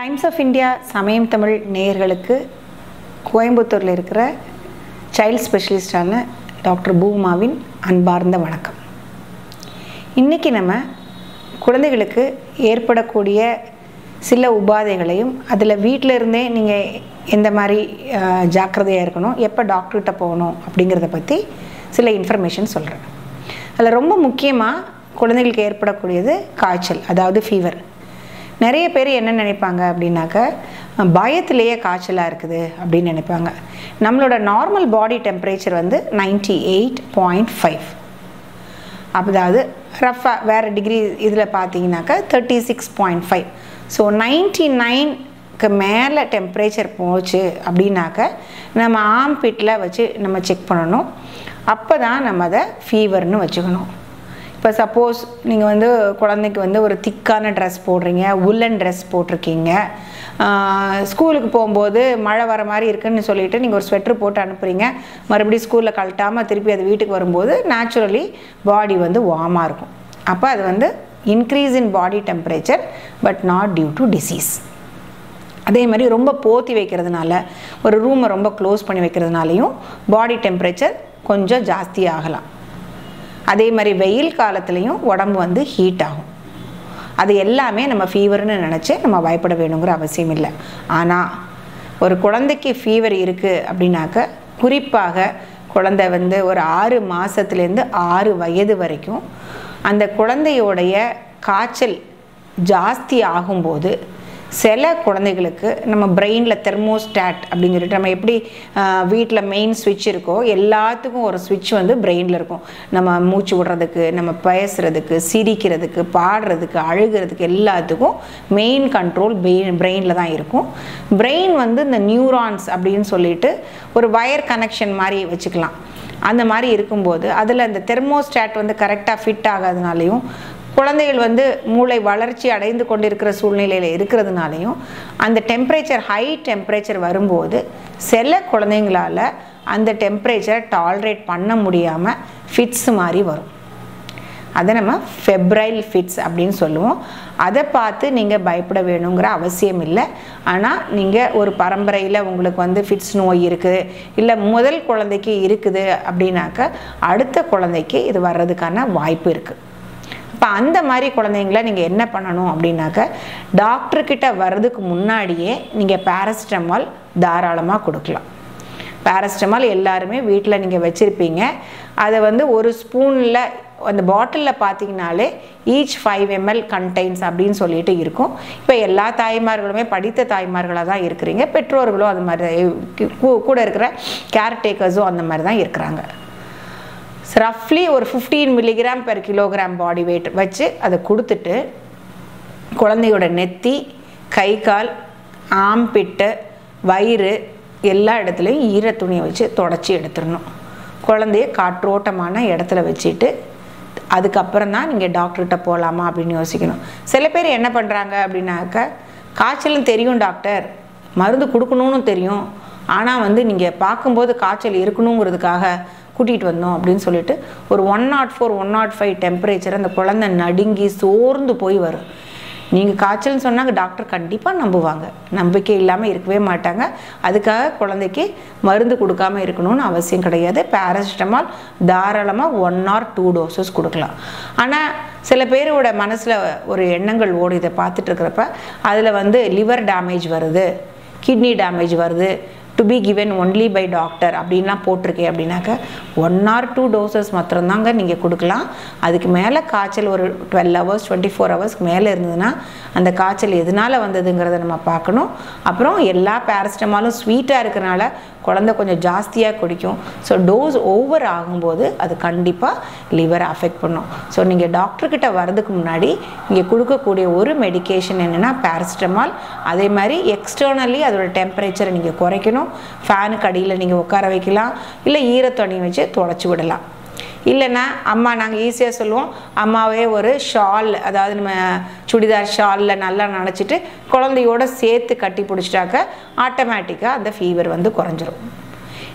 times of India சமயம் தமிழ் நேயர்களுக்கு கோயம்புத்தூரில் இருக்கிற சைல்ட் ஸ்பெஷலிஸ்டான டாக்டர் பூமாவின் அன்பார்ந்த வணக்கம் இன்றைக்கி நம்ம குழந்தைகளுக்கு ஏற்படக்கூடிய சில உபாதைகளையும் அதில் வீட்டில் இருந்தே நீங்கள் எந்த மாதிரி ஜாக்கிரதையாக இருக்கணும் எப்போ டாக்டர்கிட்ட போகணும் அப்படிங்கிறத பற்றி சில இன்ஃபர்மேஷன் சொல்கிறேன் அதில் ரொம்ப முக்கியமாக குழந்தைகளுக்கு ஏற்படக்கூடியது காய்ச்சல் அதாவது ஃபீவர் நிறைய பேர் என்ன நினைப்பாங்க அப்படின்னாக்க பயத்திலேயே காய்ச்சலாக இருக்குது அப்படின்னு நினைப்பாங்க நம்மளோட நார்மல் பாடி டெம்பரேச்சர் வந்து நைன்டி எயிட் பாயிண்ட் ஃபைவ் அதாவது ரஃபாக வேறு டிகிரி இதில் பார்த்தீங்கன்னாக்கா thirty six point five so ninety நைன்க்கு மேலே டெம்பரேச்சர் போச்சு அப்படின்னாக்க நம்ம ஆம்பிட்டில் வச்சு நம்ம செக் பண்ணணும் அப்போ தான் நம்ம அதை ஃபீவர்னு வச்சுக்கணும் இப்போ சப்போஸ் நீங்கள் வந்து குழந்தைக்கு வந்து ஒரு திக்கான ட்ரெஸ் போடுறீங்க உல்லன் ட்ரெஸ் போட்டிருக்கீங்க ஸ்கூலுக்கு போகும்போது மழை வர மாதிரி இருக்குன்னு சொல்லிட்டு நீங்கள் ஒரு ஸ்வெட்ரு போட்டு அனுப்புகிறீங்க மறுபடியும் ஸ்கூலில் கழட்டாமல் திருப்பி அது வீட்டுக்கு வரும்போது நேச்சுரலி பாடி வந்து வார்மாக இருக்கும் அப்போ அது வந்து increase in body temperature but not due to disease அதே மாதிரி ரொம்ப போத்தி வைக்கிறதுனால ஒரு ரூமை ரொம்ப க்ளோஸ் பண்ணி வைக்கிறதுனாலையும் பாடி டெம்பரேச்சர் கொஞ்சம் ஜாஸ்தி ஆகலாம் அதே மாதிரி வெயில் காலத்துலேயும் உடம்பு வந்து ஹீட் ஆகும் அது எல்லாமே நம்ம ஃபீவர்னு நினச்சி நம்ம பயப்பட வேணுங்கிற அவசியம் இல்லை ஆனால் ஒரு குழந்தைக்கு ஃபீவர் இருக்குது அப்படின்னாக்க குறிப்பாக குழந்தை வந்து ஒரு ஆறு மாதத்துலேருந்து ஆறு வயது வரைக்கும் அந்த குழந்தையோடைய காய்ச்சல் ஜாஸ்தி ஆகும்போது சில குழந்தைகளுக்கு நம்ம பிரெயினில் தெர்மோஸ்டாட் அப்படின்னு சொல்லிட்டு நம்ம எப்படி வீட்டில் மெயின் ஸ்விட்ச் இருக்கோ எல்லாத்துக்கும் ஒரு ஸ்விட்ச் வந்து பிரெயினில் இருக்கும் நம்ம மூச்சு விடுறதுக்கு நம்ம பேசுகிறதுக்கு சிரிக்கிறதுக்கு பாடுறதுக்கு அழுகிறதுக்கு எல்லாத்துக்கும் மெயின் கண்ட்ரோல் பிரெயின் பிரெயினில் தான் இருக்கும் பிரெயின் வந்து இந்த நியூரான்ஸ் அப்படின்னு சொல்லிட்டு ஒரு வயர் கனெக்ஷன் மாதிரி வச்சுக்கலாம் அந்த மாதிரி இருக்கும்போது அதில் அந்த தெர்மோஸ்டாட் வந்து கரெக்டாக ஃபிட் ஆகாதனாலையும் குழந்தைகள் வந்து மூளை வளர்ச்சி அடைந்து கொண்டிருக்கிற சூழ்நிலையில் இருக்கிறதுனாலையும் அந்த டெம்பரேச்சர் ஹை டெம்பரேச்சர் வரும்போது சில குழந்தைங்களால் அந்த டெம்பரேச்சரை டாலரேட் பண்ண முடியாமல் ஃபிட்ஸ் மாதிரி வரும் அதை நம்ம ஃபெப்ரைல் ஃபிட்ஸ் அப்படின்னு சொல்லுவோம் அதை பார்த்து நீங்கள் பயப்பட வேணுங்கிற அவசியம் இல்லை ஆனால் நீங்கள் ஒரு பரம்பரையில் உங்களுக்கு வந்து ஃபிட்ஸ் நோய் இருக்குது இல்லை முதல் குழந்தைக்கு இருக்குது அப்படின்னாக்க அடுத்த குழந்தைக்கு இது வர்றதுக்கான வாய்ப்பு இருக்குது இப்போ அந்த மாதிரி குழந்தைங்கள நீங்கள் என்ன பண்ணணும் அப்படின்னாக்க டாக்டர்கிட்ட வர்றதுக்கு முன்னாடியே நீங்கள் பேரஸ்டமால் தாராளமாக கொடுக்கலாம் பேரஸ்டமால் எல்லாருமே வீட்டில் நீங்கள் வச்சுருப்பீங்க அதை வந்து ஒரு ஸ்பூனில் அந்த பாட்டிலில் பார்த்தீங்கனாலே ஈச் ஃபைவ் எம்எல் கண்டெய்ன்ஸ் அப்படின்னு சொல்லிட்டு இருக்கும் இப்போ எல்லா தாய்மார்களுமே படித்த தாய்மார்களாக தான் இருக்கிறீங்க பெற்றோர்களும் அது மாதிரி கூட இருக்கிற கேர்டேக்கர்ஸும் அந்த மாதிரி தான் இருக்கிறாங்க ரஃப்லி ஒரு fifteen milligram per kilogram body weight வச்சு அதை கொடுத்துட்டு குழந்தையோட நெத்தி கை கால் ஆம்பிட்டு வயிறு எல்லா இடத்துலையும் ஈர துணியை வச்சு தொடச்சி எடுத்துடணும் குழந்தைய காற்றோட்டமான இடத்துல வச்சுட்டு அதுக்கப்புறம் தான் நீங்கள் டாக்டர்கிட்ட போகலாமா அப்படின்னு யோசிக்கணும் சில பேர் என்ன பண்ணுறாங்க அப்படின்னாக்க காய்ச்சலும் தெரியும் டாக்டர் மருந்து கொடுக்கணும்னு தெரியும் ஆனால் வந்து நீங்கள் பார்க்கும்போது காய்ச்சல் இருக்கணுங்கிறதுக்காக கூட்டிகிட்டு வந்தோம் அப்படின்னு சொல்லிட்டு ஒரு one naught four one naught five temperature அந்த குழந்தை நடுங்கி சோர்ந்து போய் வரும் நீங்கள் காய்ச்சல்னு சொன்னாங்க டாக்டர் கண்டிப்பாக நம்புவாங்க நம்பிக்கை இல்லாமல் இருக்கவே மாட்டாங்க அதுக்காக குழந்தைக்கு மருந்து கொடுக்காம இருக்கணும்னு அவசியம் கிடையாது பேராசிட்டமால் தாராளமாக ஒன் ஆர் டூ டோசஸ் கொடுக்கலாம் ஆனால் சில பேரோட மனசில் ஒரு எண்ணங்கள் ஓடி இதை பார்த்துட்டு இருக்கிறப்ப அதில் வந்து லிவர் டேமேஜ் வருது கிட்னி டேமேஜ் வருது to be given only by doctor அப்படின்லாம் போட்டிருக்கேன் அப்படின்னாக்க ஒன் ஆர் டூ டோசஸ் மாத்திரம்தாங்க நீங்கள் கொடுக்கலாம் அதுக்கு மேலே காய்ச்சல் ஒரு டுவெல் ஹவர்ஸ் டுவெண்ட்டி ஃபோர் ஹவர்ஸ்க்கு மேலே இருந்ததுன்னா அந்த காய்ச்சல் எதனால் வந்ததுங்கிறத நம்ம பார்க்கணும் அப்புறம் எல்லா பேரஸ்டமாலும் ஸ்வீட்டாக இருக்கிறனால குழந்தை கொஞ்சம் ஜாஸ்தியாக குடிக்கும் ஸோ டோஸ் ஓவர் ஆகும்போது அது கண்டிப்பாக லிவரை அஃபெக்ட் பண்ணும் ஸோ நீங்கள் டாக்டர்கிட்ட வர்றதுக்கு முன்னாடி இங்கே கொடுக்கக்கூடிய ஒரு மெடிக்கேஷன் என்னென்னா பேரஸ்டமால் அதே மாதிரி எக்ஸ்டர்னலி அதோட டெம்பரேச்சரை நீங்கள் குறைக்கணும் ஃபேனுக்கு அடியில் நீங்கள் உட்கார வைக்கலாம் இல்லை ஈரத்துணி வச்சு தொடச்சி விடலாம் இல்லைன்னா அம்மா நாங்கள் ஈஸியாக சொல்லுவோம் அம்மாவே ஒரு ஷால் அதாவது நம்ம சுடிதார் ஷாலில் நல்லா நினச்சிட்டு குழந்தையோட சேர்த்து கட்டி பிடிச்சிட்டாக்க ஆட்டோமேட்டிக்காக அந்த ஃபீவர் வந்து குறைஞ்சிரும்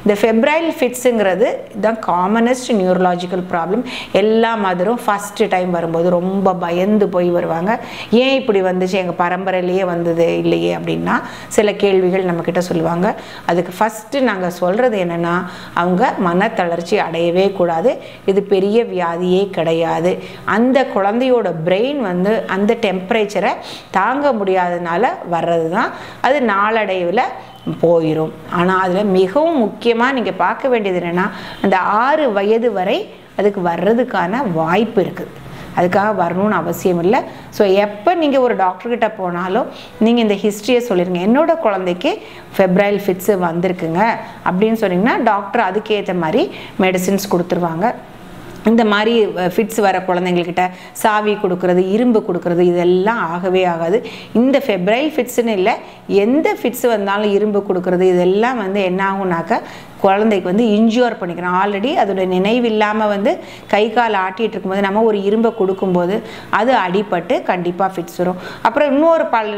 இந்த ஃபெப்ரைல் ஃபிட்ஸுங்கிறது இதுதான் காமனஸ்ட் நியூரலாஜிக்கல் ப்ராப்ளம் எல்லா மதரும் ஃபஸ்ட்டு டைம் வரும்போது ரொம்ப பயந்து போய் வருவாங்க ஏன் இப்படி வந்துச்சு எங்கள் பரம்பரையிலேயே வந்தது இல்லையே அப்படின்னா சில கேள்விகள் நம்மக்கிட்ட சொல்லுவாங்க அதுக்கு ஃபஸ்ட்டு நாங்கள் சொல்கிறது என்னென்னா அவங்க மனத்தளர்ச்சி அடையவே கூடாது இது பெரிய வியாதியே கிடையாது அந்த குழந்தையோட பிரெயின் வந்து அந்த டெம்பரேச்சரை தாங்க முடியாதனால வர்றது தான் அது நாளடைவில் போயிடும் ஆனால் அதில் மிகவும் முக்கியமாக நீங்கள் பார்க்க வேண்டியது என்னென்னா அந்த ஆறு வயது வரை அதுக்கு வர்றதுக்கான வாய்ப்பு இருக்குது அதுக்காக வரணும்னு அவசியம் இல்லை ஸோ எப்போ நீங்கள் ஒரு டாக்டர்கிட்ட போனாலும் நீங்கள் இந்த ஹிஸ்ட்ரியை சொல்லிடுங்க என்னோட குழந்தைக்கு ஃபெப்ரைல் ஃபிட்ஸு வந்திருக்குங்க அப்படின்னு சொன்னீங்கன்னா டாக்டர் அதுக்கேற்ற மாதிரி மெடிசின்ஸ் கொடுத்துருவாங்க இந்த மாதிரி ஃபிட்ஸ் வர குழந்தைங்கக்கிட்ட சாவி கொடுக்கறது இரும்பு கொடுக்கறது இதெல்லாம் ஆகவே ஆகாது இந்த ஃபெப்ரைல் ஃபிட்ஸ்னு இல்லை எந்த ஃபிட்ஸ் வந்தாலும் இரும்பு கொடுக்கறது இதெல்லாம் வந்து என்ன ஆகும்னாக்கா குழந்தைக்கு வந்து இன்ஜூர் பண்ணிக்கிறோம் ஆல்ரெடி அதோட நினைவு இல்லாமல் வந்து கை கால் ஆட்டிகிட்டு இருக்கும்போது நம்ம ஒரு இரும்பை கொடுக்கும்போது அது அடிபட்டு கண்டிப்பாக ஃபிட்ஸ் வரும் அப்புறம் இன்னொரு பல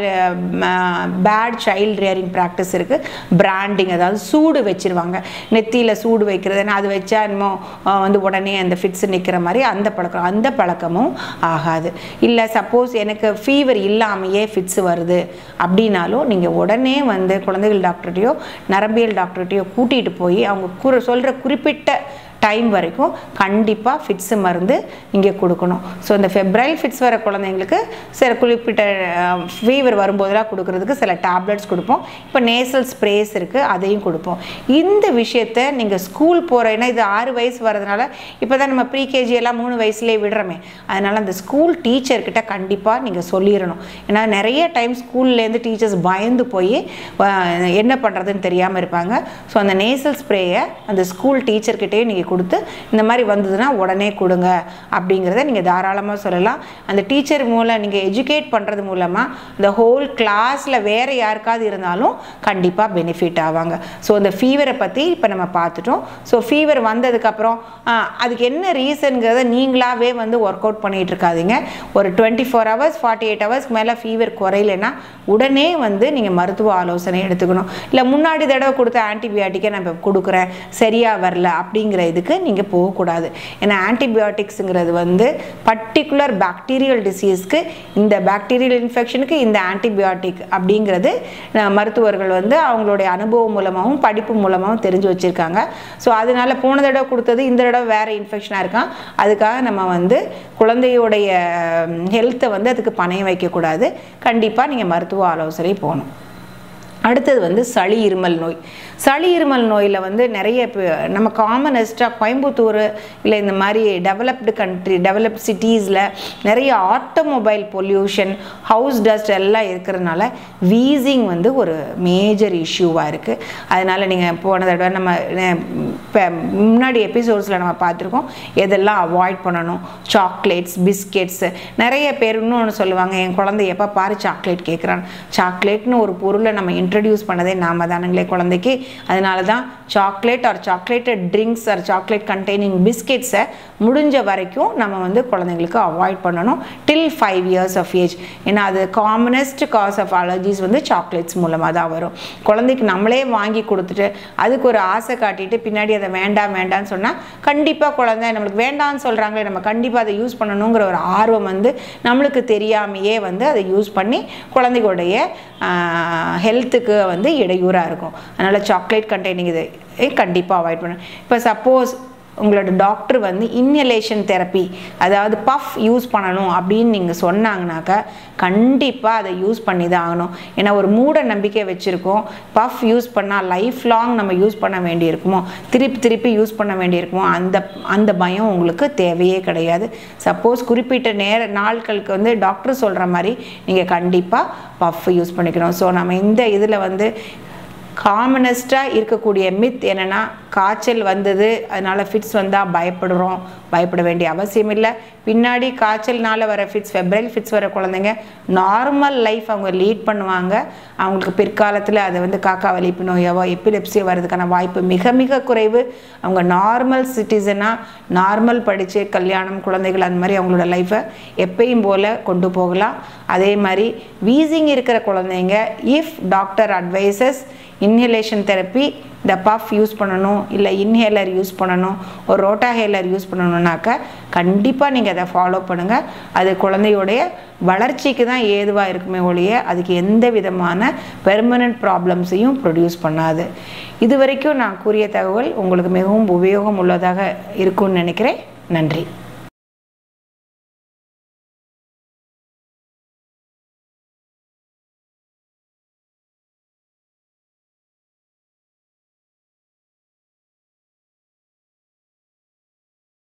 பேட் சைல்டு ரியரிங் ப்ராக்டிஸ் இருக்குது பிராண்டிங் அதாவது சூடு வச்சுருவாங்க நெத்தியில் சூடு வைக்கிறது அது வச்சா என்னமோ வந்து உடனே அந்த ஃபிட்ஸ் நிற்கிற மாதிரி அந்த பழக்கம் அந்த பழக்கமும் ஆகாது இல்லை சப்போஸ் எனக்கு ஃபீவர் இல்லாமையே ஃபிட்ஸ் வருது அப்படின்னாலும் நீங்கள் உடனே வந்து குழந்தைகள் டாக்டர்கிட்டையோ நரம்பியல் டாக்டர்கிட்டையோ கூட்டிகிட்டு போய் அவங்க கூற சொல்கிற குறிப்பிட்ட டைம் வரைக்கும் கண்டிப்பாக ஃபிட்ஸு மருந்து இங்கே கொடுக்கணும் ஸோ இந்த ஃபெப்ரைல் ஃபிட்ஸ் வர குழந்தைங்களுக்கு சில குறிப்பிட்ட ஃபீவர் வரும்போதெல்லாம் கொடுக்கறதுக்கு சில டேப்லெட்ஸ் கொடுப்போம் இப்போ நேசல் ஸ்ப்ரேஸ் இருக்குது அதையும் கொடுப்போம் இந்த விஷயத்த நீங்கள் ஸ்கூல் போகிற ஏன்னா இது ஆறு வயசு வரதுனால இப்போ தான் நம்ம ப்ரீகேஜி எல்லாம் மூணு வயசுலேயே விடுறோமே அதனால் அந்த ஸ்கூல் டீச்சர்கிட்ட கண்டிப்பாக நீங்கள் சொல்லிடணும் ஏன்னா நிறைய டைம் ஸ்கூல்லேருந்து டீச்சர்ஸ் பயந்து போய் என்ன பண்ணுறதுன்னு தெரியாமல் இருப்பாங்க ஸோ அந்த நேசல் ஸ்ப்ரேயை அந்த ஸ்கூல் டீச்சர்கிட்டயே நீங்கள் கொடுத்து இந்த மாதிரி வந்ததுன்னா உடனே கொடுங்க அப்படிங்கிறத நீங்கள் தாராளமாக சொல்லலாம் அந்த டீச்சர் மூலம் நீங்கள் எஜுகேட் பண்ணுறது மூலமாக இந்த ஹோல் கிளாஸில் வேறு யாருக்காவது இருந்தாலும் கண்டிப்பாக பெனிஃபிட் ஆவாங்க ஸோ இந்த ஃபீவரை பற்றி இப்போ நம்ம பார்த்துட்டோம் ஸோ ஃபீவர் வந்ததுக்கப்புறம் அதுக்கு என்ன ரீசனுங்கிறத நீங்களாகவே வந்து ஒர்க் அவுட் பண்ணிகிட்டு இருக்காதீங்க ஒரு twenty four hours forty eight ஹவர்ஸ்க்கு மேலே ஃபீவர் குறையலைன்னா உடனே வந்து நீங்கள் மருத்துவ ஆலோசனை எடுத்துக்கணும் இல்லை முன்னாடி தடவை கொடுத்த ஆன்டிபயோட்டிக்கை நான் இப்போ கொடுக்குறேன் சரியாக வரல அப்படிங்கிற இதுக்கு நீங்கள் போகக்கூடாது ஏன்னா ஆன்டிபயோட்டிக்ஸுங்கிறது வந்து பர்டிகுலர் பாக்டீரியல் டிசீஸ்க்கு இந்த பாக்டீரியல் இன்ஃபெக்ஷனுக்கு இந்த ஆன்டிபயோட்டிக் அப்படிங்கிறது மருத்துவர்கள் வந்து அவங்களுடைய அனுபவம் மூலமாகவும் படிப்பு மூலமாகவும் தெரிஞ்சு வச்சுருக்காங்க ஸோ அதனால போன தடவை கொடுத்தது இந்த தடவை வேறு இன்ஃபெக்ஷனாக இருக்கான் அதுக்காக நம்ம வந்து குழந்தையுடைய ஹெல்த்தை வந்து அதுக்கு பணையம் வைக்கக்கூடாது கண்டிப்பாக நீங்கள் மருத்துவ ஆலோசனை போகணும் அடுத்தது வந்து சளி இருமல் நோய் சளி இருமல் நோயில் வந்து நிறைய நம்ம காமனஸ்ட்டாக கோயம்புத்தூர் இல்லை இந்த மாதிரி டெவலப்டு கண்ட்ரி டெவலப்ட் சிட்டிஸில் நிறைய ஆட்டோமொபைல் பொல்யூஷன் ஹவுஸ் டஸ்ட் எல்லாம் இருக்கிறதுனால வீசிங் வந்து ஒரு மேஜர் இஷ்யூவாக இருக்குது அதனால் நீங்கள் போன தடவை நம்ம இப்போ முன்னாடி எபிசோட்ஸில் நம்ம பார்த்துருக்கோம் எதெல்லாம் அவாய்ட் பண்ணணும் சாக்லேட்ஸ் பிஸ்கெட்ஸ் நிறைய பேர் இன்னொன்று சொல்லுவாங்க என் குழந்தை எப்போ பாரு சாக்லேட் கேட்குறான் சாக்லேட்னு ஒரு பொருளை நம்ம இன்ட்ரடியூஸ் பண்ணதே நாம தானுங்களே குழந்தைக்கு அதனால தான் chocolate or chocolated drinks or chocolate containing பிஸ்கெட்ஸை முடிஞ்ச வரைக்கும் நம்ம வந்து குழந்தைங்களுக்கு அவாய்ட் பண்ணணும் till five years of age ஏன்னா அது காமனஸ்ட் காஸ் ஆஃப் அலர்ஜிஸ் வந்து சாக்லேட்ஸ் மூலமாக தான் வரும் குழந்தைக்கு நம்மளே வாங்கி கொடுத்துட்டு அதுக்கு ஒரு ஆசை காட்டிட்டு பின்னாடி அதை வேண்டாம் வேண்டாம்னு சொன்னால் கண்டிப்பாக குழந்தை நம்மளுக்கு வேண்டாம்னு சொல்கிறாங்களே நம்ம கண்டிப்பாக அதை யூஸ் பண்ணணுங்கிற ஒரு ஆர்வம் வந்து நம்மளுக்கு தெரியாமையே வந்து அதை யூஸ் பண்ணி குழந்தைகளுடைய ஹெல்த்துக்கு வந்து இடையூறாக இருக்கும் அதனால் சாக்லேட் கண்டெய்னிங் இது கண்டிப்பாக அவாய்ட் பண்ணணும் இப்போ சப்போஸ் உங்களோட டாக்டர் வந்து இன்ஹலேஷன் தெரப்பி அதாவது பஃப் யூஸ் பண்ணணும் அப்படின்னு நீங்கள் சொன்னாங்கனாக்கா கண்டிப்பாக அதை யூஸ் பண்ணி தான் ஆகணும் ஏன்னா ஒரு மூட நம்பிக்கை வச்சுருக்கோம் பஃப் யூஸ் பண்ணால் லைஃப் லாங் நம்ம யூஸ் பண்ண வேண்டியிருக்குமோ திருப்பி திருப்பி யூஸ் பண்ண வேண்டியிருக்குமோ அந்த அந்த பயம் உங்களுக்கு தேவையே கிடையாது சப்போஸ் குறிப்பிட்ட நேர நாட்களுக்கு வந்து டாக்டர் சொல்கிற மாதிரி நீங்கள் கண்டிப்பாக பஃப் யூஸ் பண்ணிக்கணும் ஸோ நம்ம இந்த இதில் வந்து காமனஸ்ட்டாக இருக்கக்கூடிய மித் என்னென்னா காய்ச்சல் வந்தது அதனால் ஃபிட்ஸ் வந்தால் பயப்படுறோம் பயப்பட வேண்டிய அவசியம் இல்லை பின்னாடி காய்ச்சல்னால வர ஃபிட்ஸ் ஃபெப்ரைல் ஃபிட்ஸ் வர குழந்தைங்க நார்மல் லைஃப் அவங்க லீட் பண்ணுவாங்க அவங்களுக்கு பிற்காலத்தில் அது வந்து காக்கா வலிப்பு நோயாவோ எப்பிலெப்சியோ வர்றதுக்கான வாய்ப்பு மிக மிக குறைவு அவங்க நார்மல் சிட்டிசனாக நார்மல் படித்து கல்யாணம் குழந்தைகள் அந்த மாதிரி அவங்களோட லைஃப்பை எப்பயும் போல் கொண்டு போகலாம் அதே மாதிரி வீசிங் இருக்கிற குழந்தைங்க if doctor advises inhalation therapy இந்த பஃப் யூஸ் பண்ணணும் இல்லை இன்ஹேலர் யூஸ் பண்ணணும் ஒரு ரோட்டா ஹேலர் யூஸ் பண்ணணுன்னாக்கா கண்டிப்பாக நீங்கள் அதை ஃபாலோ பண்ணுங்கள் அது குழந்தையுடைய வளர்ச்சிக்கு தான் ஏதுவாக இருக்குமே ஒழிய அதுக்கு எந்த விதமான பெர்மனண்ட் ப்ராப்ளம்ஸையும் ப்ரொடியூஸ் பண்ணாது இது வரைக்கும் நான் கூறிய தகவல் உங்களுக்கு மிகவும் உபயோகம் உள்ளதாக இருக்கும்னு நினைக்கிறேன் நன்றி